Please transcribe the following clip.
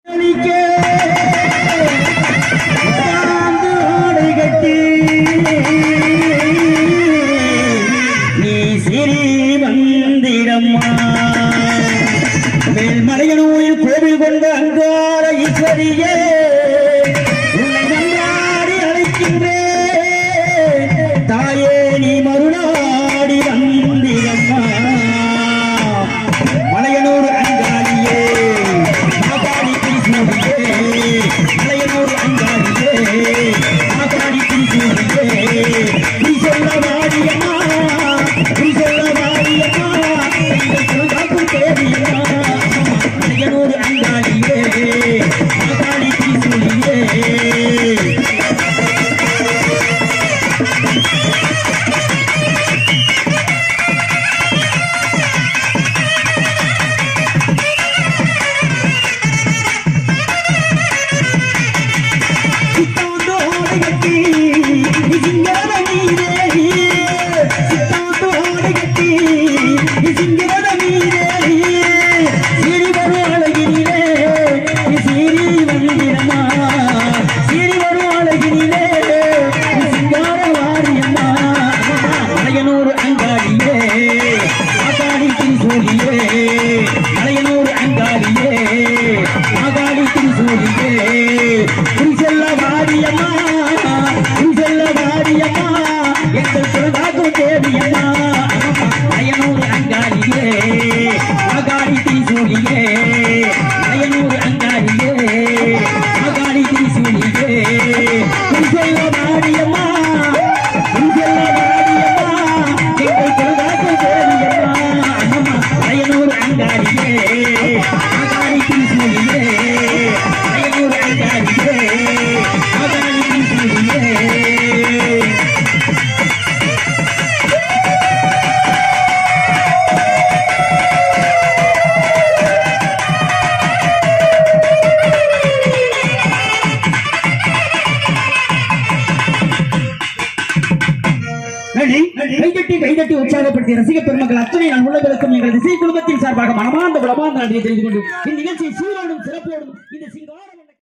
அழிக்கே உட்கார்ந்து ஆடை கட்டி நீ சிறி வந்திடம்மா மேல்மலையனூரில் கோவில் கொண்ட அங்கார ஈஸ்வரியே உன்னை நன்றாடி அழைக்கின்றேன் தாயே நீ மருளாடி வந்திடம்மா மலையனூர் அங்காளியே மாகாடி திரிசூரியே மலையனூர் அங்காளியே மாகாடி திரிசூரியே நீ சொல்ல வாடியம்மா நீ சொல்ல வாடியம்மா எங்கள் குலகாக்கும் தேவியம்மா மலையனூர் அங்காளியே மாகாடி திரிசூரியே சித்தாந்து ஆடைகட்டி சிங்கர நீரே சித்தாந்து ஆடைகட்டி சிங்கர நீரே சிறி வரும் அழகினிலே சீரி வந்திரம்மா சிறி வரும் அழகினிலே சிங்கார வாரியம்மா மலையனூர் அங்காடியே ஆகாடி திரிசூலியே மலையனூர் அங்காடியே ஆகாடி திரிசூலியே செல்ல வாரியம்மா செல்ல வாரியம்மா எங்கள் குலதாக்கும் தேவியம்மா மலையனூர் அங்காடியே ஆகாடி திரிசூலியே மலையனூர் அங்காடியே ஆகாடி திரிசூலியே செல்ல வாரியம்மா செல்ல வாரியம்மா எங்கள் குலதாக்கும் தேவியம்மா அம்மா மலையனூர் அங்காடியே ஆகாடி திரிசூலியே மலையனூர் அங்காடியே ஆகாடி திரிசூலியே நன்றி கைதட்டி கைதட்டி உற்சாகப்படுத்திய ரசிக பெருமக்கள் அத்தனை நான் உள்ளவர்களுக்கும் எங்கள் திசை குடும்பத்தின் சார்பாக மனமார்ந்த குலமார்ந்த நன்றியை தெரிந்து கொண்டு இந்நிகழ்ச்சியை சீரோடும் சிறப்போடும் இந்த